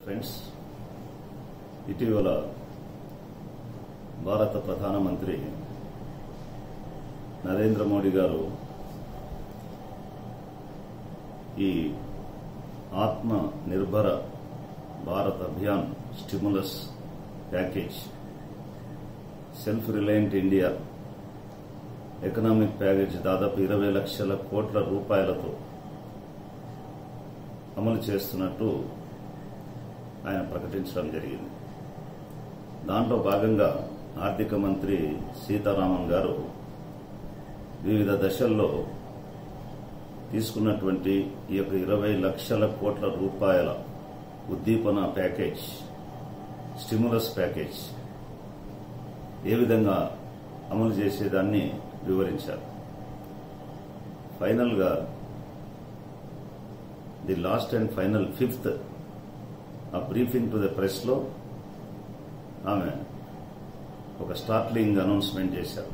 friends ఇటీవల భారత ప్రధానమంత్రి నరేంద్ర మోడీ గారు ఈ Atma Nirbhar Bharat Abhiyan stimulus package self reliant India economic package దాదాపు ఇరవై లక్షల కోట్ల రూపాయలతో అమలు చేస్తున్నట్టు ఆయన ప్రకటించడం జరిగింది దాంట్లో భాగంగా ఆర్థిక మంత్రి సీతారామన్ గారు వివిధ దశల్లో తీసుకున్నటువంటి ఈ యొక్క ఇరవై లక్షల కోట్ల రూపాయల ఉద్దీపన ప్యాకేజ్ స్టిములస్ ప్యాకేజ్ ఏ విధంగా అమలు చేసేదాన్ని వివరించారు ఫైనల్గా the last and final fifth uh briefing to the ప్రెస్లో ఆమె ఒక స్టార్ట్లింగ్ అనౌన్స్మెంట్ చేశారు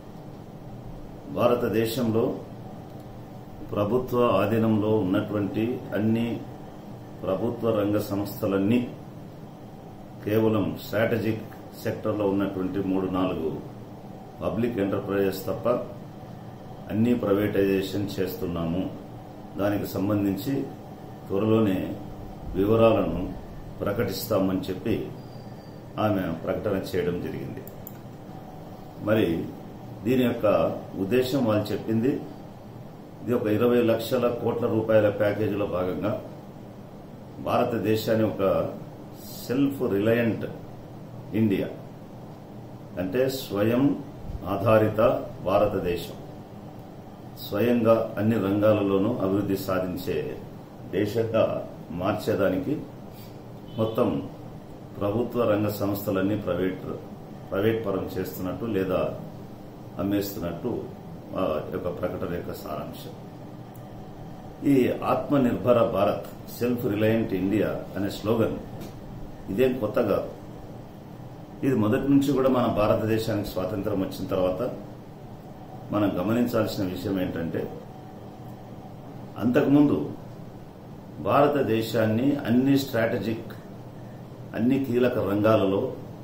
భారతదేశంలో ప్రభుత్వ ఆధీనంలో ఉన్నటువంటి అన్ని ప్రభుత్వ రంగ సంస్థలన్నీ కేవలం స్ట్రాటజిక్ సెక్టర్లో ఉన్నటువంటి మూడు నాలుగు పబ్లిక్ ఎంటర్ప్రైజెస్ తప్ప అన్ని ప్రైవేటైజేషన్ చేస్తున్నాము దానికి సంబంధించి త్వరలోనే వివరాలను ప్రకటిస్తామని చెప్పి ఆమె ప్రకటన చేయడం జరిగింది మరి దీని యొక్క ఉద్దేశం వాళ్ళు చెప్పింది ఇది ఒక ఇరవై లక్షల కోట్ల రూపాయల ప్యాకేజీలో భాగంగా భారతదేశాన్ని ఒక సెల్ఫ్ రిలయంట్ ఇండియా అంటే స్వయం ఆధారిత భారతదేశం స్వయంగా అన్ని రంగాలలోనూ అభివృద్ధి సాధించే దేశంగా మార్చేదానికి మొత్తం ప్రభుత్వ రంగ సంస్థలన్నీ ప్రైవేట్ ప్రైవేట్ పరం చేస్తున్నట్టు లేదా అమ్మేస్తున్నట్టు ఆ యొక్క ప్రకటన యొక్క సారాంశం ఈ Atma Nirbhar Bharat self reliant India అనే స్లోగన్ ఇదేం కొత్తగా ఇది మొదటి నుంచి కూడా మన భారతదేశానికి స్వాతంత్రం వచ్చిన తర్వాత మనం గమనించాల్సిన విషయం ఏంటంటే అంతకుముందు భారతదేశాన్ని అన్ని స్ట్రాటజిక్ అన్ని కీలక రంగాలలో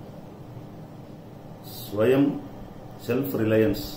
స్వయం self reliance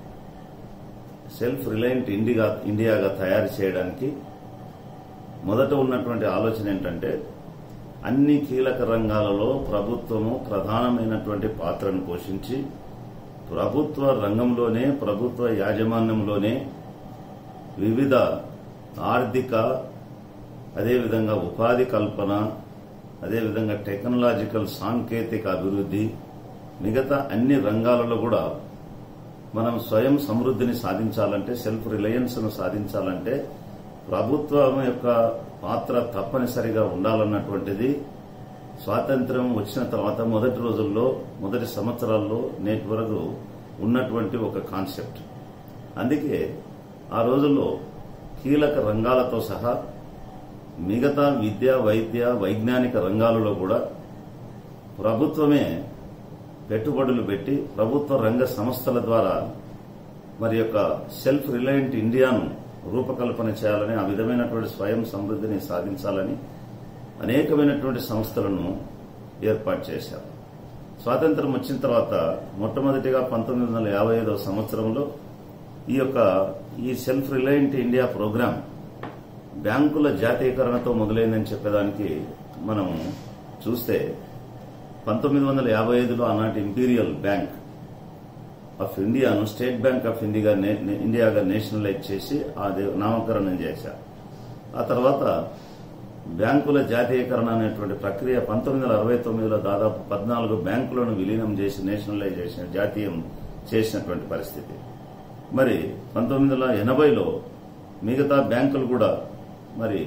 self reliant India ఇండియాగా తయారు చేయడానికి మొదట ఉన్నటువంటి ఆలోచన ఏంటంటే అన్ని కీలక రంగాలలో ప్రభుత్వము ప్రధానమైనటువంటి పాత్రను పోషించి ప్రభుత్వ రంగంలోనే ప్రభుత్వ యాజమాన్యంలోనే వివిధ ఆర్థిక అదేవిధంగా ఉపాధి కల్పన అదేవిధంగా టెక్నాలజికల్ సాంకేతిక అభివృద్ధి మిగతా అన్ని రంగాలలో కూడా మనం స్వయం సమృద్ధిని సాధించాలంటే సెల్ఫ్ రిలయన్స్ను సాధించాలంటే ప్రభుత్వం యొక్క పాత్ర తప్పనిసరిగా ఉండాలన్నటువంటిది స్వాతంత్ర్యం వచ్చిన తర్వాత మొదటి రోజుల్లో మొదటి సంవత్సరాల్లో నేటి వరకు ఉన్నటువంటి ఒక కాన్సెప్ట్ అందుకే ఆ రోజుల్లో కీలక రంగాలతో సహా మిగతా విద్య వైద్య వైజ్ఞానిక రంగాలలో కూడా ప్రభుత్వమే పెట్టుబడులు పెట్టి ప్రభుత్వ రంగ సంస్థల ద్వారా మరి యొక్క సెల్ఫ్ రిలయంట్ ఇండియాను రూపకల్పన చేయాలని ఆ విధమైనటువంటి స్వయం సమృద్ధిని సాధించాలని అనేకమైనటువంటి సంస్థలను ఏర్పాటు చేశారు స్వాతంత్రం వచ్చిన తర్వాత మొట్టమొదటిగా పంతొమ్మిది వందల యాభై ఐదవ సంవత్సరంలో ఈ యొక్క ఈ సెల్ఫ్ రిలయంట్ ఇండియా ప్రోగ్రాం బ్యాంకుల జాతీయకరణతో మొదలైందని చెప్పేదానికి మనం చూస్తే పంతొమ్మిది వందల యాభై ఐదులో ఆనాటి ఇంపీరియల్ బ్యాంక్ ఆఫ్ ఇండియాను స్టేట్ బ్యాంక్ ఆఫ్ ఇండియా ఇండియాగా నేషనలైజ్ చేసి అది నామకరణం చేశారు ఆ తర్వాత బ్యాంకుల జాతీయకరణ అనేటువంటి ప్రక్రియ పంతొమ్మిది వందల అరవై తొమ్మిదిలో దాదాపు పద్నాలుగు బ్యాంకులను విలీనం చేసి నేషనలైజేషన్ జాతీయం చేసినటువంటి పరిస్థితి మరి పంతొమ్మిది వందల ఎనభైలో మిగతా బ్యాంకులు కూడా మరి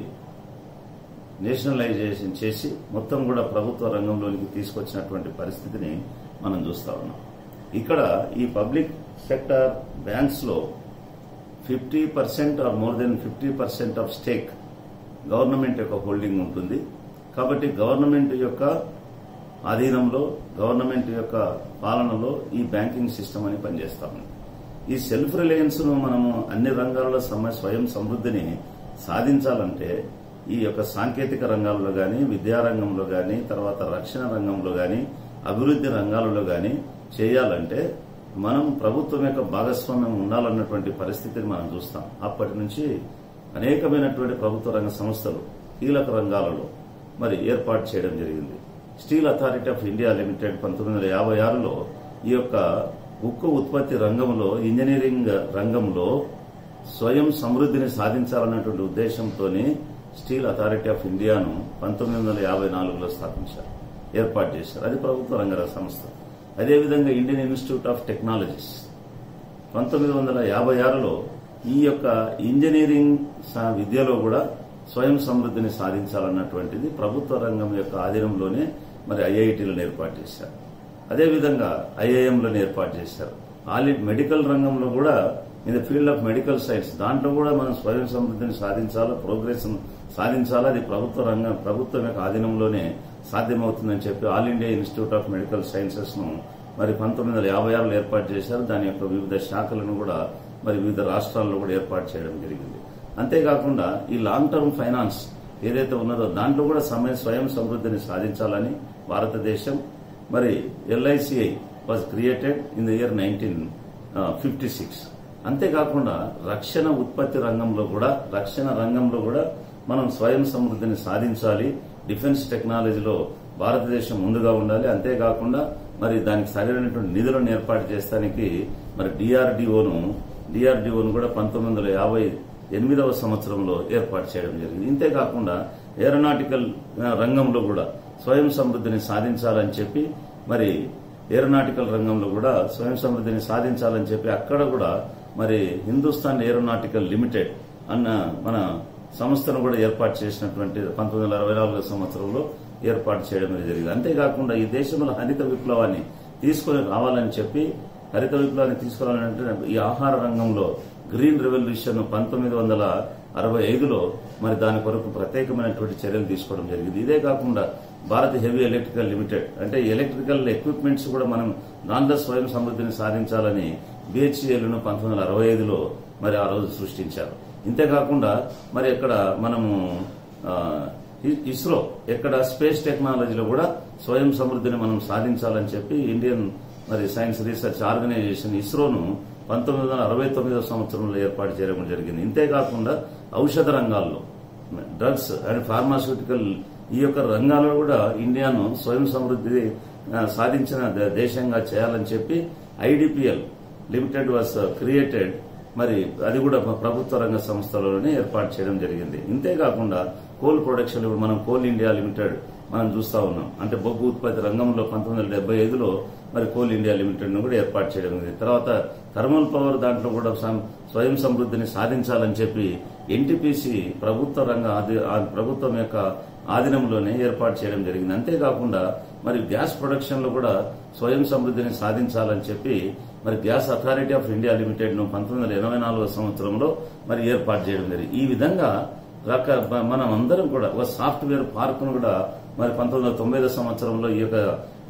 నేషనలైజేషన్ చేసి మొత్తం కూడా ప్రభుత్వ రంగంలోనికి తీసుకొచ్చినటువంటి పరిస్థితిని మనం చూస్తా ఉన్నాం ఇక్కడ ఈ పబ్లిక్ సెక్టర్ బ్యాంక్స్ లో fifty percent or more than fifty percent of stake government యొక్క హోల్డింగ్ ఉంటుంది కాబట్టి గవర్నమెంట్ యొక్క ఆధీనంలో గవర్నమెంట్ యొక్క పాలనలో ఈ బ్యాంకింగ్ సిస్టమ్ అని పనిచేస్తా ఉంది ఈ సెల్ఫ్ రిలయన్స్ ను మనము అన్ని రంగాలలో సమ- స్వయం సమృద్ధిని సాధించాలంటే ఈ యొక్క సాంకేతిక రంగాల్లో గాని విద్యారంగంలో గాని తర్వాత రక్షణ రంగంలో గాని అభివృద్ధి రంగాలలో గాని చేయాలంటే మనం ప్రభుత్వం యొక్క భాగస్వామ్యం ఉండాలన్నటువంటి పరిస్థితిని మనం చూస్తాం అప్పటి నుంచి అనేకమైనటువంటి ప్రభుత్వ రంగ సంస్థలు కీలక రంగాలలో మరి ఏర్పాటు చేయడం జరిగింది Steel Authority of India Limited పంతొమ్మిది వందల యాభై ఆరులో ఈ యొక్క ఉక్కు ఉత్పత్తి రంగంలో ఇంజనీరింగ్ రంగంలో స్వయం సమృద్ధిని సాధించాలన్నటువంటి ఉద్దేశంతోనే స్టీల్ అథారిటీ ఆఫ్ ఇండియాను పంతొమ్మిది వందల యాభై నాలుగులో స్థాపించారు ఏర్పాటు చేశారు అది ప్రభుత్వ రంగ సంస్థ అదేవిధంగా ఇండియన్ ఇన్స్టిట్యూట్ ఆఫ్ టెక్నాలజీస్ పంతొమ్మిది వందల యాభై ఆరులో ఈ యొక్క ఇంజనీరింగ్ స- విద్యలో కూడా స్వయం సమృద్ధిని సాధించాలన్నటువంటిది ప్రభుత్వ రంగం యొక్క ఆధీనంలోనే మరి ఐఐటీలను ఏర్పాటు చేశారు అదేవిధంగా ఐఐఎంలను ఏర్పాటు చేశారు ఆల్ మెడికల్ రంగంలో కూడా in the field of medical science దాంట్లో కూడా మనం స్వయం సమృద్ధిని సాధించాలా ప్రోగ్రెస్ సాధించాలా అది ప్రభుత్వ రంగం ప్రభుత్వం యొక్క ఆధీనంలోనే సాధ్యమవుతుందని చెప్పి All India Institute of Medical Sciences ను మరి పంతొమ్మిది వందల యాభై ఆరులో ఏర్పాటు చేశారు దాని యొక్క వివిధ శాఖలను కూడా మరి వివిధ రాష్ట్రాల్లో కూడా ఏర్పాటు చేయడం జరిగింది అంతేకాకుండా ఈ లాంగ్ టర్మ్ ఫైనాన్స్ ఏదైతే ఉన్నదో దాంట్లో కూడా సమయ స్వయం సమృద్ధిని సాధించాలని భారతదేశం మరి LIC was created in the year nineteen fifty six అంతేకాకుండా రక్షణ ఉత్పత్తి రంగంలో కూడా రక్షణ రంగంలో కూడా మనం స్వయం సమృద్ధిని సాధించాలి డిఫెన్స్ టెక్నాలజీలో భారతదేశం ముందుగా ఉండాలి అంతేకాకుండా మరి దానికి సరైనటువంటి నిధులను ఏర్పాటు చేస్తానికి మరి డిఆర్డిఓను డిఆర్డిఓను కూడా పంతొమ్మిది వందల యాభై ఎనిమిదవ సంవత్సరంలో ఏర్పాటు చేయడం జరిగింది ఇంతేకాకుండా ఏరోనాటికల్ ఆ, రంగంలో కూడా స్వయం సమృద్ధిని సాధించాలని చెప్పి మరి ఏరోనాటికల్ రంగంలో కూడా స్వయం సమృద్ధిని సాధించాలని చెప్పి అక్కడ కూడా మరి హిందుస్థాన్ ఏరోనాటికల్ లిమిటెడ్ అన్న మన సంస్థను కూడా ఏర్పాటు చేసినటువంటి పంతొమ్మిది వందల అరవై నాలుగో సంవత్సరంలో ఏర్పాటు చేయడం జరిగింది అంతేకాకుండా ఈ దేశంలో హరిత విప్లవాన్ని తీసుకొని రావాలని చెప్పి హరిత విప్లవాన్ని తీసుకురావాలంటే ఈ ఆహార రంగంలో గ్రీన్ రెవల్యూషన్ పంతొమ్మిది వందల అరవై ఐదులో మరి దాని కొరకు ప్రత్యేకమైనటువంటి చర్యలు తీసుకోవడం జరిగింది ఇదే కాకుండా భారత్ హెవీ ఎలక్ట్రికల్ లిమిటెడ్ అంటే ఎలక్ట్రికల్ ఎక్విప్మెంట్స్ కూడా మనం దాంట్లో స్వయం సమృద్ధిని సాధించాలని బిహెచ్ఎల్ను పంతొమ్మిది వందల అరవై ఐదులో మరి ఆ రోజు సృష్టించారు ఇంతేకాకుండా మరి ఇక్కడ మనము ఆ, ఇ- ఇస్రో ఎక్కడ స్పేస్ టెక్నాలజీలో కూడా స్వయం సమృద్ధిని మనం సాధించాలని చెప్పి ఇండియన్ మరి సైన్స్ రీసెర్చ్ ఆర్గనైజేషన్ ఇస్రోను పంతొమ్మిది వందల అరవై తొమ్మిదవ సంవత్సరంలో ఏర్పాటు చేయడం జరిగింది ఇంతేకాకుండా ఔషధ రంగాల్లో డ్రగ్స్ అండ్ ఫార్మాస్యూటికల్ ఈ యొక్క రంగాల్లో కూడా ఇండియాను స్వయం సమృద్ధి ఆ, సాధించిన ద- దేశంగా చేయాలని చెప్పి ఐడిపిఎల్ లిమిటెడ్ వాస్ క్రియేటెడ్ మరి అది కూడా ప్రభుత్వ రంగ సంస్థలలోనే ఏర్పాటు చేయడం జరిగింది ఇంతేకాకుండా కోల్ ప్రొడక్షన్ ఇప్పుడు మనం కోల్ ఇండియా లిమిటెడ్ మనం చూస్తా ఉన్నాం అంటే బొగ్గు ఉత్పత్తి రంగంలో పంతొమ్మిది వందల డెబ్బై ఐదులో మరి కోల్ ఇండియా లిమిటెడ్ ను కూడా ఏర్పాటు చేయడం జరిగింది తర్వాత థర్మల్ పవర్ దాంట్లో కూడా సం- స్వయం సమృద్ధిని సాధించాలని చెప్పి ఎన్టీపీసీ ప్రభుత్వ రంగ ఆది- ఆ ప్రభుత్వం యొక్క ఆధీనంలోనే ఏర్పాటు చేయడం జరిగింది అంతేకాకుండా మరి గ్యాస్ ప్రొడక్షన్ లో కూడా స్వయం సమృద్ధిని సాధించాలని చెప్పి మరి Gas Authority of India Limited ను పంతొమ్మిది వందల ఎనభై నాలుగో సంవత్సరంలో మరి ఏర్పాటు చేయడం జరిగింది ఈ విధంగా రక మనం అందరం కూడా ఒక సాఫ్ట్వేర్ పార్క్ ను కూడా మరి పంతొమ్మిది వందల తొంభై సంవత్సరంలో ఈ యొక్క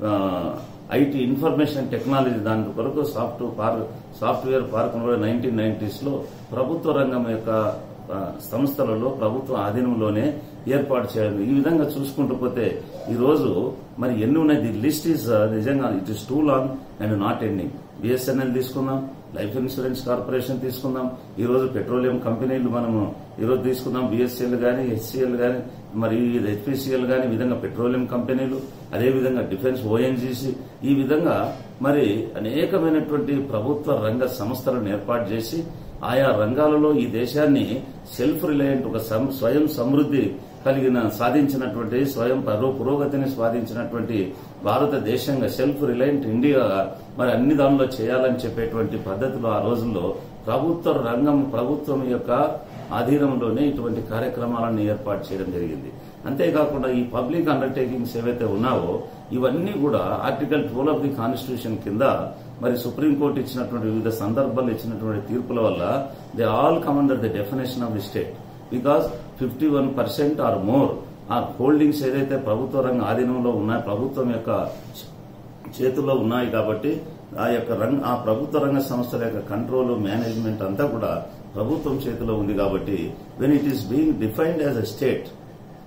ఐటీ ఇన్ఫర్మేషన్ టెక్నాలజీ దాని కొరకు సాఫ్ట్ పార్క్ సాఫ్ట్వేర్ పార్క్ కూడా నైన్టీన్ నైన్టీస్ లో ప్రభుత్వ రంగం యొక్క ఆ, సంస్థలలో ప్రభుత్వ ఆధీనంలోనే ఏర్పాటు చేయడం ఈ విధంగా చూసుకుంటూ పోతే ఈ రోజు మరి ఎన్ని ఉన్నాయి ది లిస్ట్ ఈస్ నిజంగా it is too long and not ending BSNL తీసుకుందాం లైఫ్ ఇన్సూరెన్స్ కార్పొరేషన్ తీసుకుందాం ఈ రోజు పెట్రోలియం కంపెనీలు మనము ఈ రోజు తీసుకుందాం బిఎస్ఎల్ గానీ హెచ్సిఎల్ గానీ మరి హెచ్పిసిఎల్ గానీ ఈ విధంగా పెట్రోలియం కంపెనీలు అదేవిధంగా డిఫెన్స్ ఓఎన్జీసీ ఈ విధంగా మరి అనేకమైనటువంటి ప్రభుత్వ రంగ సంస్థలను ఏర్పాటు చేసి ఆయా రంగాలలో ఈ దేశాన్ని సెల్ఫ్ రిలయంట్ ఒక సం- స్వయం సమృద్ధి కలిగిన సాధించినటువంటి స్వయం పరో- పురోగతిని సాధించినటువంటి భారతదేశంగా సెల్ఫ్ రిలయంట్ ఇండియా మరి అన్ని దానిలో చేయాలని చెప్పేటువంటి పద్ధతిలో ఆ రోజుల్లో ప్రభుత్వ రంగం ప్రభుత్వం యొక్క ఆధీనంలోనే ఇటువంటి కార్యక్రమాలను ఏర్పాటు చేయడం జరిగింది అంతేకాకుండా ఈ పబ్లిక్ అండర్టేకింగ్స్ ఏవైతే ఉన్నావో ఇవన్నీ కూడా article twelve of the constitution కింద మరి సుప్రీంకోర్టు ఇచ్చినటువంటి వివిధ సందర్భాలు ఇచ్చినటువంటి తీర్పుల వల్ల they all come under the definition of the state because fifty one percent or more uh holdings ఏదైతే ప్రభుత్వ రంగ ఆధీనంలో ఉన్నాయో ప్రభుత్వం యొక్క చేతుల్లో ఉన్నాయి కాబట్టి ఆ యొక్క రంగ ఆ ప్రభుత్వ రంగ సంస్థల యొక్క కంట్రోల్ మేనేజ్మెంట్ అంతా కూడా ప్రభుత్వం చేతిలో ఉంది కాబట్టి when it is being defined as a state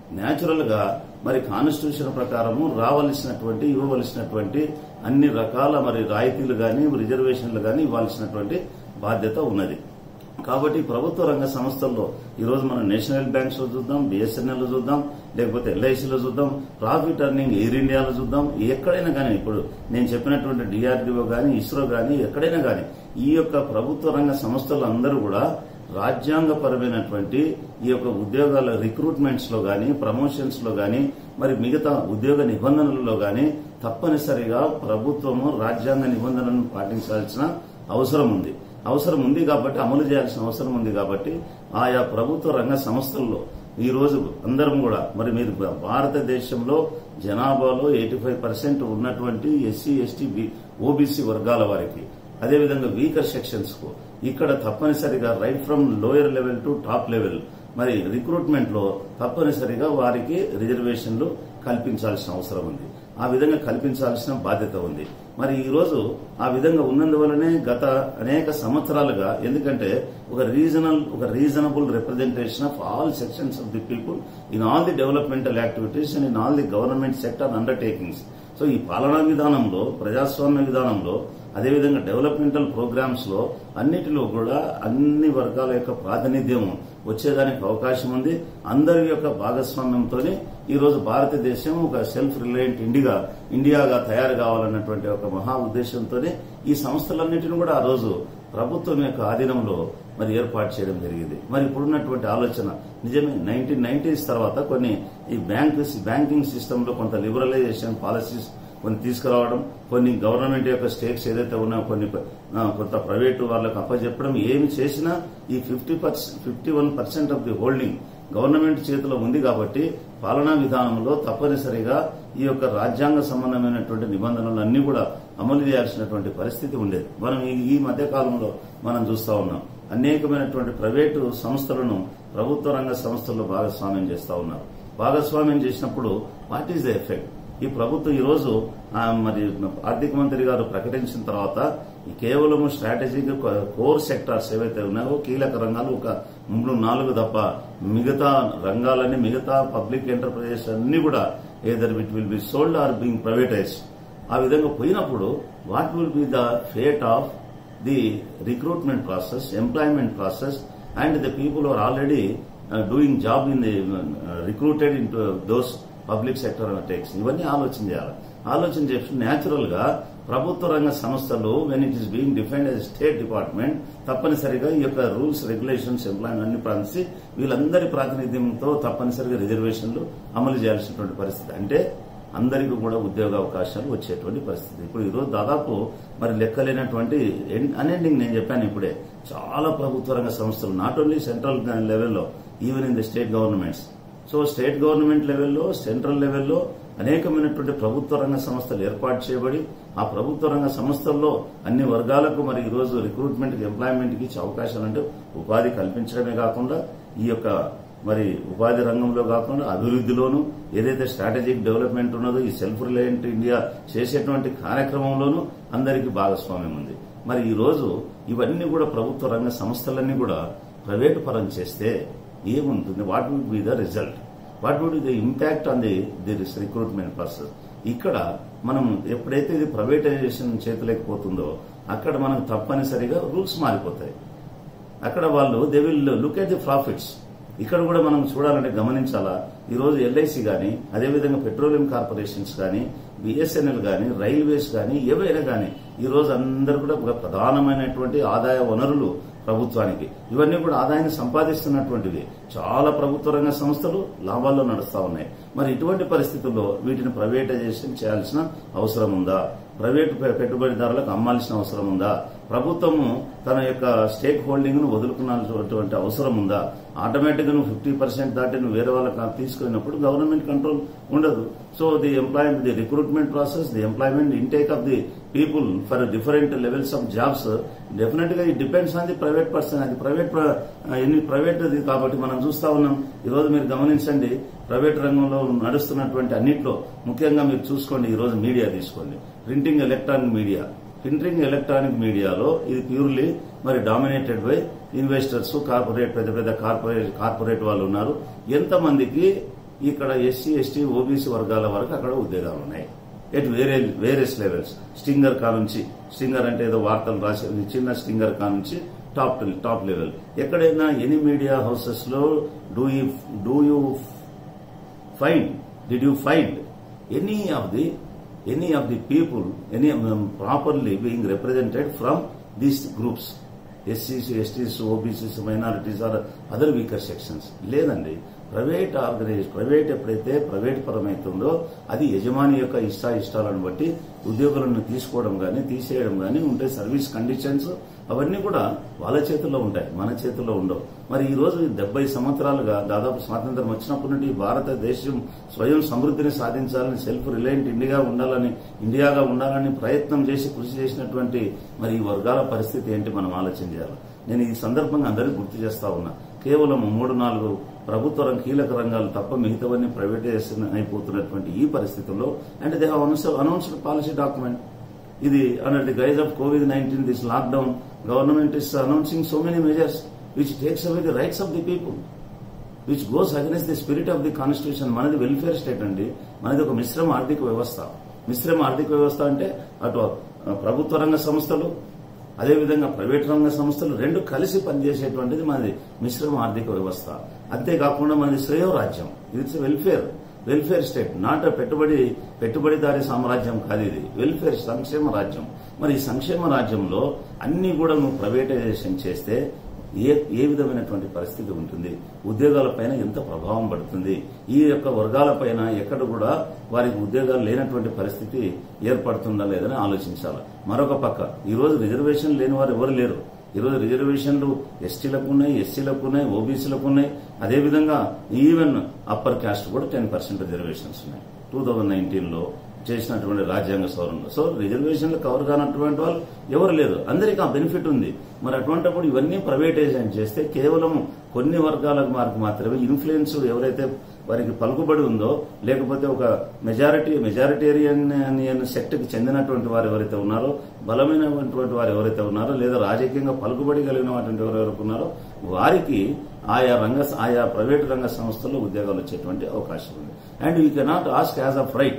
natural గా మరి కాన్స్టిట్యూషన్ ప్రకారము రావలసినటువంటి ఇవ్వవలసినటువంటి అన్ని రకాల మరి రాయితీలు గాని రిజర్వేషన్లు గాని ఇవ్వాల్సినటువంటి బాధ్యత ఉన్నది కాబట్టి ప్రభుత్వ రంగ సంస్థల్లో ఈ రోజు మనం నేషనల్ బ్యాంక్స్ లో చూద్దాం బిఎస్ఎన్ఎల్ లో చూద్దాం లేకపోతే ఎల్ఐసిలో చూద్దాం ప్రాఫిట్ అర్నింగ్ ఎయిర్ ఇండియాలో చూద్దాం ఎక్కడైనా కానీ ఇప్పుడు నేను చెప్పినటువంటి డిఆర్డీఓ గాని ఇస్రో గాని ఎక్కడైనా కానీ ఈ యొక్క ప్రభుత్వ రంగ సంస్థలు అందరూ కూడా రాజ్యాంగపరమైనటువంటి ఈ యొక్క ఉద్యోగాల రిక్రూట్మెంట్స్ లో గాని ప్రమోషన్స్ లో గాని మరి మిగతా ఉద్యోగ నిబంధనలలో గాని తప్పనిసరిగా ప్రభుత్వము రాజ్యాంగ నిబంధనలను పాటించాల్సిన అవసరం ఉంది అవసరం ఉంది కాబట్టి అమలు చేయాల్సిన అవసరం ఉంది కాబట్టి ఆయా ప్రభుత్వ రంగ సంస్థల్లో ఈ రోజు అందరం కూడా మరి మీరు భారతదేశంలో జనాభాలో ఎయిటీ ఫైవ్ పర్సెంట్ ఉన్నటువంటి ఎస్సీ ఎస్టీ ఓబీసీ వర్గాల వారికి అదేవిధంగా వీకర్ సెక్షన్స్ కు ఇక్కడ తప్పనిసరిగా right from lower level to top level మరి రిక్రూట్మెంట్ లో తప్పనిసరిగా వారికి రిజర్వేషన్లు కల్పించాల్సిన అవసరం ఉంది ఆ విధంగా కల్పించాల్సిన బాధ్యత ఉంది మరి ఈ రోజు ఆ విధంగా ఉన్నందువలనే గత అనేక సంవత్సరాలుగా ఎందుకంటే ఒక రీజనల్ ఒక reasonable representation of all sections of the people in all the developmental activities and in all the government sector undertakings so ఈ పాలనా విధానంలో ప్రజాస్వామ్య విధానంలో అదేవిధంగా డెవలప్మెంటల్ ప్రోగ్రామ్స్ లో అన్నిటిలో కూడా అన్ని వర్గాల యొక్క ప్రాతినిధ్యం వచ్చేదానికి అవకాశం ఉంది అందరి యొక్క భాగస్వామ్యంతోనే ఈ రోజు భారతదేశం ఒక సెల్ఫ్ రిలయంట్ ఇండియా ఇండియాగా తయారు కావాలన్నటువంటి ఒక మహా ఉద్దేశంతోనే ఈ సంస్థలన్నింటినీ కూడా ఆ రోజు ప్రభుత్వం యొక్క ఆధీనంలో మరి ఏర్పాటు చేయడం జరిగింది మరి ఇప్పుడున్నటువంటి ఆలోచన నిజమే నైన్టీన్ నైన్టీస్ తర్వాత కొన్ని ఈ బ్యాంక్ బ్యాంకింగ్ సిస్టమ్ లో కొంత లిబరలైజేషన్ పాలసీస్ కొన్ని తీసుకురావడం కొన్ని గవర్నమెంట్ యొక్క స్టేక్స్ ఏదైతే ఉన్నాయో కొన్ని ఆ, కొంత ప్రైవేటు వాళ్ళకు అప్పచెప్పడం ఏమి చేసినా ఈ fifty fifty one percent of the holding government చేతిలో ఉంది కాబట్టి పాలనా విధానంలో తప్పనిసరిగా ఈ యొక్క రాజ్యాంగ సంబంధమైనటువంటి నిబంధనలు అన్ని కూడా అమలు చేయాల్సినటువంటి పరిస్థితి ఉండేది మనం ఈ- ఈ మధ్య కాలంలో మనం చూస్తా ఉన్నాం అనేకమైనటువంటి ప్రైవేటు సంస్థలను ప్రభుత్వ రంగ సంస్థల్లో భాగస్వామ్యం చేస్తా ఉన్నారు భాగస్వామ్యం చేసినప్పుడు వాట్ ఈస్ ద ఎఫెక్ట్ ఈ ప్రభుత్వం ఈ రోజు ఆ, మరి ఆర్థిక మంత్రి గారు ప్రకటించిన తర్వాత ఈ కేవలము స్ట్రాటజిక్ కోర్ సెక్టార్స్ ఏవైతే ఉన్నాయో కీలక రంగాలు ఒక మూడు నాలుగు తప్ప మిగతా రంగాలన్నీ మిగతా పబ్లిక్ ఎంటర్ప్రైజెస్ అన్ని కూడా either it will be sold or being privatise ఆ విధంగా పోయినప్పుడు what will be the fate of the recruitment process employment process and the people are already doing job in the recruited in those public sector takes ఇవన్నీ ఆలోచన చేయాలి ఆలోచన చేసి natural గా ప్రభుత్వ రంగ సంస్థలు when it is being defined as state department తప్పనిసరిగా ఈ యొక్క రూల్స్ రెగ్యులేషన్స్ ఎంప్లాయ్మెంట్ అన్ని ప్రాంతి వీళ్ళందరి ప్రాతినిధ్యంతో తప్పనిసరిగా రిజర్వేషన్లు అమలు చేయాల్సినటువంటి పరిస్థితి అంటే అందరికీ కూడా ఉద్యోగ అవకాశాలు వచ్చేటువంటి పరిస్థితి ఇప్పుడు ఈరోజు దాదాపు మరి లెక్కలేనటువంటి అన్ఎండింగ్ నేను చెప్పాను ఇప్పుడే చాలా ప్రభుత్వ రంగ సంస్థలు నాట్ ఓన్లీ సెంట్రల్ లెవెల్లో even in the state governments so state government లెవెల్లో సెంట్రల్ లెవెల్లో అనేకమైనటువంటి ప్రభుత్వ రంగ సంస్థలు ఏర్పాటు చేయబడి ఆ ప్రభుత్వ రంగ సంస్థల్లో అన్ని వర్గాలకు మరి ఈ రోజు రిక్రూట్మెంట్ ఎంప్లాయ్మెంట్ కి ఇచ్చే అవకాశాలు అంటే ఉపాధి కల్పించడమే కాకుండా ఈ యొక్క మరి ఉపాధి రంగంలో కాకుండా అభివృద్ధిలోను ఏదైతే స్ట్రాటజిక్ డెవలప్మెంట్ ఉన్నదో ఈ సెల్ఫ్ రిలయంట్ ఇండియా చేసేటువంటి కార్యక్రమంలోనూ అందరికీ భాగస్వామ్యం ఉంది మరి ఈ రోజు ఇవన్నీ కూడా ప్రభుత్వ రంగ సంస్థలన్నీ కూడా ప్రైవేటు పరం చేస్తే ఏముంటుంది what would be the result what would the impact on the this recruitment process ఇక్కడ మనం ఎప్పుడైతే ఇది ప్రైవేటైజేషన్ చేతులేకపోతుందో పోతుందో అక్కడ మనకు తప్పనిసరిగా రూల్స్ మారిపోతాయి అక్కడ వాళ్ళు they will look at the profits ఇక్కడ కూడా మనం చూడాలంటే గమనించాలా ఈ రోజు ఎల్ఐసి గాని అదేవిధంగా పెట్రోలియం కార్పొరేషన్స్ గాని బిఎస్ఎన్ఎల్ గాని రైల్వేస్ గాని ఏవైనా గాని ఈ రోజు అందరు కూడా ఒక ప్రధానమైనటువంటి ఆదాయ వనరులు ప్రభుత్వానికి ఇవన్నీ కూడా ఆదాయాన్ని సంపాదిస్తున్నటువంటివి చాలా ప్రభుత్వ రంగ సంస్థలు లాభాల్లో నడుస్తా ఉన్నాయి మరి ఇటువంటి పరిస్థితుల్లో వీటిని ప్రైవేటైజేషన్ చేయాల్సిన అవసరం ఉందా ప్రైవేటు పె- పెట్టుబడిదారులకు అమ్మాల్సిన అవసరం ఉందా ప్రభుత్వము తన యొక్క స్టేక్ హోల్డింగ్ ను వదులుకున్నటువంటి అవసరం ఉందా ఆటోమేటిక్ గా నువ్వు ఫిఫ్టీ పర్సెంట్ దాటి నువ్వు వేరే వాళ్ళకి తీసుకున్నప్పుడు గవర్నమెంట్ కంట్రోల్ ఉండదు so the employment the recruitment process the employment intake of the people for different levels of jobs definite గా it depends on the private person అది ప్రైవేట్ ఎన్ని ప్రైవేట్ అది కాబట్టి మనం చూస్తా ఉన్నాం ఈ రోజు మీరు గమనించండి ప్రైవేట్ రంగంలో నడుస్తున్నటువంటి అన్నిట్లో ముఖ్యంగా మీరు చూసుకోండి ఈ రోజు మీడియా తీసుకోండి printing electronic media printing electronic మీడియాలో ఇది ప్యూర్లీ మరి డామినేటెడ్ బై ఇన్వెస్టర్స్ కార్పొరేట్ పెద్ద పెద్ద కార్పొరేట్ కార్పొరేట్ వాళ్ళు ఉన్నారు ఎంతమందికి ఇక్కడ ఎస్సీ ఎస్టీ ఓబీసీ వర్గాల వరకు అక్కడ ఉద్యోగాలు ఉన్నాయి ఎట్ వేరే వేరియస్ లెవెల్స్ స్టింగర్ కా నుంచి స్టింగర్ అంటే ఏదో వార్తలు రాసేది చిన్న స్టింగర్ కా నుంచి టాప్ టాప్ లెవెల్ ఎక్కడైనా ఎనీ మీడియా హౌసెస్ లో do you do you find did you find any of the any of the people any properly being represented from these groups ఎస్సీస్ STs OBCs minorities or other weaker sections లేదండి private organise private ఎప్పుడైతే private పరమైతుందో అది యజమాని యొక్క ఇష్ట ఇష్టాలను బట్టి ఉద్యోగులను తీసుకోవడం కానీ తీసేయడం కానీ ఉంటే సర్వీస్ కండిషన్స్ అవన్నీ కూడా వాళ్ళ చేతుల్లో ఉంటాయి మన చేతుల్లో ఉండవు మరి ఈ రోజు డెబ్బై సంవత్సరాలుగా దాదాపు స్వాతంత్రం వచ్చినప్పటి నుండి భారతదేశం స్వయం సమృద్ధిని సాధించాలని సెల్ఫ్ రిలయంట్ ఇండియా ఉండాలని ఇండియాగా ఉండాలని ప్రయత్నం చేసి కృషి చేసినటువంటి మరి ఈ వర్గాల పరిస్థితి ఏంటి మనం ఆలోచన చేయాలి నేను ఈ సందర్భంగా అందరికీ గుర్తు చేస్తా ఉన్నా కేవలం మూడు నాలుగు ప్రభుత్వ రంగ కీలక రంగాలు తప్ప మిగతావన్నీ ప్రైవేటైజేషన్ అయిపోతున్నటువంటి ఈ పరిస్థితుల్లో and they announced policy document ఇది under the guise of Covid nineteen this lockdown government is announcing so many measures which takes away the rights of the people which goes against the spirit of the constitution మనది welfare state అండి మనది ఒక మిశ్రమ ఆర్థిక వ్యవస్థ మిశ్రమ ఆర్థిక వ్యవస్థ అంటే అటు ప్రభుత్వ రంగ సంస్థలు అదేవిధంగా ప్రైవేట్ రంగ సంస్థలు రెండు కలిసి పనిచేసేటువంటిది మనది మిశ్రమ ఆర్థిక వ్యవస్థ అంతేకాకుండా మనది శ్రేయో రాజ్యం it's welfare welfare state not పెట్టుబడి పెట్టుబడిదారి సామ్రాజ్యం కాదు ఇది వెల్ఫేర్ సంక్షేమ రాజ్యం మరి ఈ సంక్షేమ రాజ్యంలో అన్ని కూడా నువ్వు ప్రైవేటైజేషన్ చేస్తే ఏ ఏ విధమైనటువంటి పరిస్థితి ఉంటుంది ఉద్యోగాలపైన ఎంత ప్రభావం పడుతుంది ఈ యొక్క వర్గాలపైన ఎక్కడ కూడా వారికి ఉద్యోగాలు లేనటువంటి పరిస్థితి ఏర్పడుతుందా లేదని ఆలోచించాలి మరొక పక్క ఈ రోజు రిజర్వేషన్ లేని వారు ఎవరు లేరు ఈరోజు రిజర్వేషన్లు ఎస్టీలకు ఉన్నాయి ఎస్సీలకు ఉన్నాయి ఓబీసీలకు ఉన్నాయి అదేవిధంగా ఈవెన్ అప్పర్ క్యాస్ట్ కూడా టెన్ పర్సెంట్ రిజర్వేషన్స్ ఉన్నాయి టూ థౌజండ్ నైన్టీన్ లో చేసినటువంటి రాజ్యాంగ సవరణలో సో రిజర్వేషన్లు కవర్ కానటువంటి వాళ్ళు ఎవరు లేరు అందరికీ ఆ బెనిఫిట్ ఉంది మరి అటువంటిప్పుడు ఇవన్నీ ప్రైవేటైజేషన్ చేస్తే కేవలం కొన్ని వర్గాలకు మాకు మాత్రమే ఇన్ఫ్లుయెన్స్ ఎవరైతే వారికి పలుకుబడి ఉందో లేకపోతే ఒక మెజారిటీ మెజారిటేరియన్ సెక్ట్ కి చెందినటువంటి వారు ఎవరైతే ఉన్నారో బలమైనటువంటి వారు ఎవరైతే ఉన్నారో లేదా రాజకీయంగా పలుకుబడి కలిగినటువంటి ఎవరెవరికి ఉన్నారో వారికి ఆయా రంగ ఆయా ప్రైవేట్ రంగ సంస్థల్లో ఉద్యోగాలు వచ్చేటువంటి అవకాశం ఉంది and you cannot ask as of right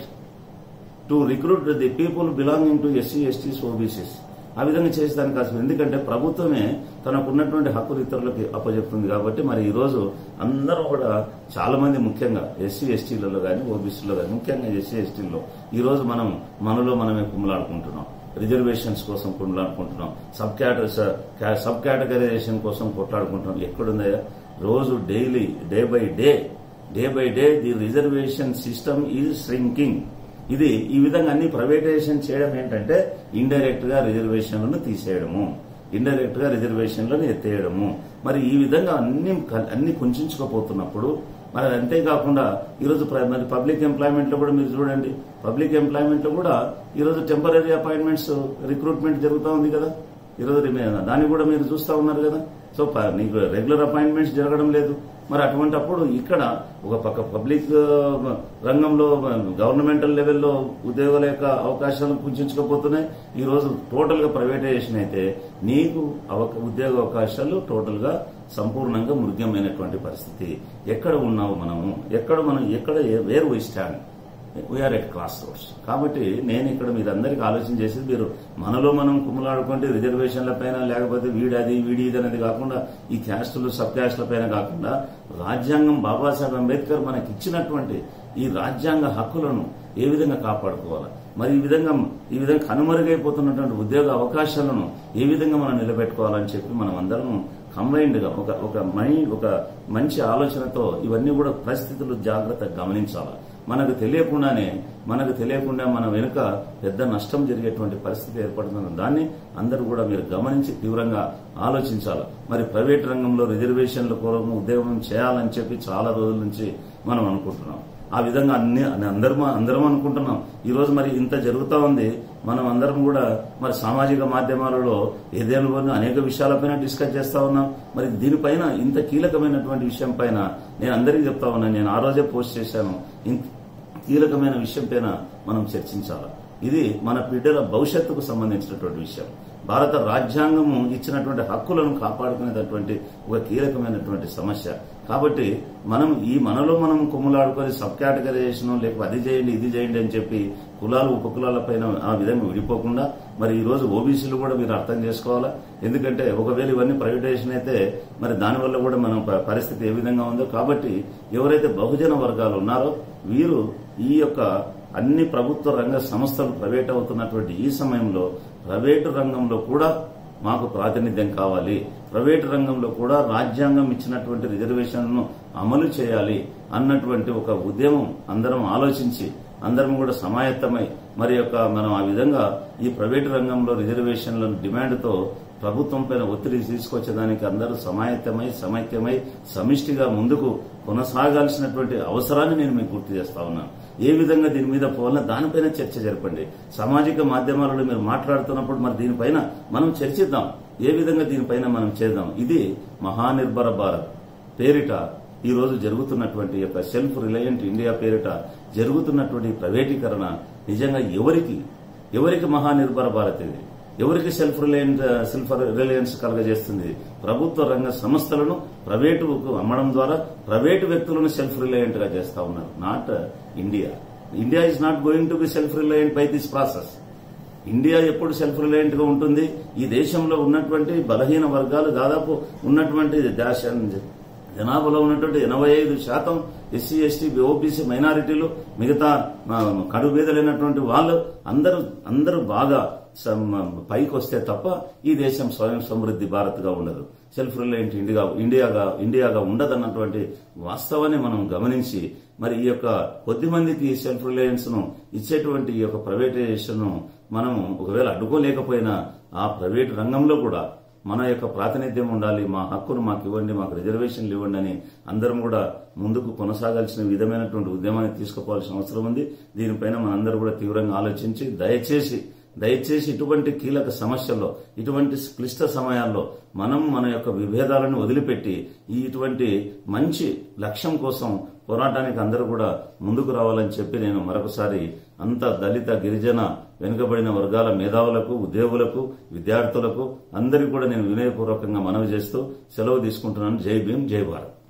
to recruit the people belonging to SC STs OBCs ఆ విధంగా చేసేదానికి కాదు ఎందుకంటే ప్రభుత్వమే తనకున్నటువంటి హక్కులు ఇతరులకు అప్పచెప్తుంది కాబట్టి మరి ఈ రోజు అందరూ కూడా చాలా మంది ముఖ్యంగా ఎస్సీ ఎస్టీలలో కానీ ఓబీసీలో కానీ ముఖ్యంగా ఎస్సీ ఎస్టీల్లో ఈ రోజు మనం మనలో మనమే కుమ్మలాడుకుంటున్నాం రిజర్వేషన్స్ కోసం కొట్లాడుకుంటున్నాం సబ్ కేటగిరీ సబ్ కేటగరైజేషన్ కోసం కొట్లాడుకుంటున్నాం ఎక్కడుందయ్యా రోజు daily day by day day by day the reservation system is shrinking ఇది ఈ విధంగా అన్ని ప్రైవేటైజేషన్ చేయడం ఏంటంటే ఇండైరెక్ట్ గా రిజర్వేషన్లను తీసేయడము ఇండైరెక్ట్ గా రిజర్వేషన్లను ఎత్తేయడము మరి ఈ విధంగా అన్ని అన్ని కుంచుకోపోతున్నప్పుడు మరి అంతేకాకుండా ఈరోజు ప్ర- మరి పబ్లిక్ ఎంప్లాయ్మెంట్ లో కూడా మీరు చూడండి పబ్లిక్ ఎంప్లాయ్మెంట్ లో కూడా ఈరోజు టెంపరీ అపాయింట్మెంట్స్ రిక్రూట్మెంట్ జరుగుతూ ఉంది కదా ఈరోజు రిమే- దాన్ని కూడా మీరు చూస్తా ఉన్నారు కదా సో ప- నీకు రెగ్యులర్ అపాయింట్మెంట్స్ జరగడం లేదు మరి అటువంటి అప్పుడు ఇక్కడ ఒక పక్క పబ్లిక్ ఆ, రంగంలో గవర్నమెంటల్ లెవెల్లో ఉద్యోగాల యొక్క అవకాశాలు కుంచుకోపోతున్నాయి ఈ రోజు టోటల్ గా ప్రైవేటైజేషన్ అయితే నీకు అవక- ఉద్యోగ అవకాశాలు టోటల్ గా సంపూర్ణంగా మృగ్యమైనటువంటి పరిస్థితి ఎక్కడ ఉన్నావు మనము ఎక్కడ మనం ఎక్కడ where we stand we are at crossroads కాబట్టి నేను ఇక్కడ మీరు అందరికీ ఆలోచన చేసేది మీరు మనలో మనం కుమ్మలాడుకుంటే రిజర్వేషన్ల పైన లేకపోతే వీడది వీడి ఇది అనేది కాకుండా ఈ క్యాస్టులు సబ్ క్యాస్టుల పైన కాకుండా రాజ్యాంగం బాబాసాహెబ్ అంబేద్కర్ మనకి ఇచ్చినటువంటి ఈ రాజ్యాంగ హక్కులను ఏ విధంగా కాపాడుకోవాలి మరి ఈ విధంగా ఈ విధంగా కనుమరుగైపోతున్నటువంటి ఉద్యోగ అవకాశాలను ఏ విధంగా మనం నిలబెట్టుకోవాలని చెప్పి మనం అందరం కంబైన్డ్ గా ఒక ఒక మైండ్ ఒక మంచి ఆలోచనతో ఇవన్నీ కూడా పరిస్థితులు జాగ్రత్తగా గమనించాలి మనకు తెలియకుండానే మనకు తెలియకుండా మన వెనుక పెద్ద నష్టం జరిగేటువంటి పరిస్థితి ఏర్పడుతున్న దాన్ని అందరూ కూడా మీరు గమనించి తీవ్రంగా ఆలోచించాలి మరి ప్రైవేట్ రంగంలో రిజర్వేషన్ల కొరకు ఉద్యోగం చేయాలని చెప్పి చాలా రోజుల నుంచి మనం అనుకుంటున్నాం ఆ విధంగా అన్ని అందరం అందరం అనుకుంటున్నాం ఈ రోజు మరి ఇంత జరుగుతా ఉంది మనం అందరం కూడా మరి సామాజిక మాధ్యమాలలో ఏదేళ్ళు అనేక విషయాలపైన డిస్కస్ చేస్తా ఉన్నాం మరి దీనిపైన ఇంత కీలకమైనటువంటి విషయం పైన నేను అందరికీ చెప్తా ఉన్నాను నేను ఆ రోజే పోస్ట్ చేశాను ఇంత కీలకమైన విషయం పైన మనం చర్చించాలి ఇది మన బిడ్డల భవిష్యత్తుకు సంబంధించినటువంటి విషయం భారత రాజ్యాంగము ఇచ్చినటువంటి హక్కులను కాపాడుకునేటటువంటి ఒక కీలకమైనటువంటి సమస్య కాబట్టి మనం ఈ మనలో మనం కుమ్ములాడుకొని సబ్ కేటగరైజేషన్ లేకపోతే అది చేయండి ఇది చేయండి అని చెప్పి కులాలు ఉపకులాల పైన ఆ విధంగా విడిపోకుండా మరి ఈ రోజు ఓబీసీలు కూడా మీరు అర్థం చేసుకోవాలా ఎందుకంటే ఒకవేళ ఇవన్నీ ప్రైవేటైజేషన్ అయితే మరి దానివల్ల కూడా మనం ప- పరిస్థితి ఏ విధంగా ఉందో కాబట్టి ఎవరైతే బహుజన వర్గాలు ఉన్నారో వీరు ఈ యొక్క అన్ని ప్రభుత్వ రంగ సంస్థలు ప్రైవేట్ అవుతున్నటువంటి ఈ సమయంలో ప్రైవేటు రంగంలో కూడా మాకు ప్రాతినిధ్యం కావాలి ప్రైవేటు రంగంలో కూడా రాజ్యాంగం ఇచ్చినటువంటి రిజర్వేషన్లను అమలు చేయాలి అన్నటువంటి ఒక ఉద్యమం అందరం ఆలోచించి అందరం కూడా సమాయత్తమై మరి యొక్క మనం ఆ విధంగా ఈ ప్రైవేటు రంగంలో రిజర్వేషన్ల డిమాండ్తో ప్రభుత్వం పైన ఒత్తిడి తీసుకొచ్చేదానికి అందరూ సమాయత్తమై సమైక్యమై సమిష్టిగా ముందుకు కొనసాగాల్సినటువంటి అవసరాన్ని నేను మీకు గుర్తు చేస్తా ఉన్నాను ఏ విధంగా దీని మీద పోవాలన్నా దానిపైన చర్చ జరపండి సామాజిక మాధ్యమాలలో మీరు మాట్లాడుతున్నప్పుడు మరి దీనిపైన మనం చర్చిద్దాం ఏ విధంగా దీనిపైన మనం చేద్దాం ఇది మహానిర్భర భారత్ పేరిట ఈ రోజు జరుగుతున్నటువంటి యొక్క సెల్ఫ్ రిలయంట్ ఇండియా పేరిట జరుగుతున్నటువంటి ప్రైవేటీకరణ నిజంగా ఎవరికి ఎవరికి మహానిర్భర భారత్ ఇది ఎవరికి సెల్ఫ్ రిలయంట్ సెల్ఫ్ రిలయన్స్ కలగజేస్తుంది ప్రభుత్వ రంగ సంస్థలను ప్రైవేటుకు అమ్మడం ద్వారా ప్రైవేటు వ్యక్తులను సెల్ఫ్ రిలయంట్ గా చేస్తా ఉన్నారు not India India is not going to be self reliant by this process India ఎప్పుడు సెల్ఫ్ రిలయంట్ గా ఉంటుంది ఈ దేశంలో ఉన్నటువంటి బలహీన వర్గాలు దాదాపు ఉన్నటువంటి దేశ జనాభాలో ఉన్నటువంటి ఎనభై ఐదు శాతం ఎస్సీ ఎస్టీ ఓబీసీ మైనారిటీలు మిగతా ఆ, కడుబీదలైనటువంటి వాళ్ళు అందరూ అందరూ బాగా సమ్- పైకి వస్తే తప్ప ఈ దేశం స్వయం సమృద్ధి భారత్ గా ఉండదు సెల్ఫ్ రిలయంట్ ఇండియా ఇండియాగా ఇండియాగా ఉండదన్నటువంటి వాస్తవాన్ని మనం గమనించి మరి ఈ యొక్క కొద్ది మందికి సెల్ఫ్ రిలయన్స్ ను ఇచ్చేటువంటి ఈ యొక్క ప్రైవేటైజేషన్ ను మనం ఒకవేళ అడ్డుకోలేకపోయినా ఆ ప్రైవేట్ రంగంలో కూడా మన యొక్క ప్రాతినిధ్యం ఉండాలి మా హక్కును మాకు ఇవ్వండి మాకు రిజర్వేషన్లు ఇవ్వండి అని అందరం కూడా ముందుకు కొనసాగాల్సిన విధమైనటువంటి ఉద్యమాన్ని తీసుకుపోవాల్సిన అవసరం ఉంది దీనిపైన మనందరూ కూడా తీవ్రంగా ఆలోచించి దయచేసి దయచేసి ఇటువంటి కీలక సమస్యల్లో ఇటువంటి క్లిష్ట సమయాల్లో మనం మన యొక్క విభేదాలను వదిలిపెట్టి ఈ ఇటువంటి మంచి లక్ష్యం కోసం పోరాటానికి అందరూ కూడా ముందుకు రావాలని చెప్పి నేను మరొకసారి అంత దళిత గిరిజన వెనుకబడిన వర్గాల మేధావులకు ఉద్యోగులకు విద్యార్థులకు అందరికీ కూడా నేను వినయపూర్వకంగా మనవి చేస్తూ సెలవు తీసుకుంటున్నాను జై భీమ్ జై భారత్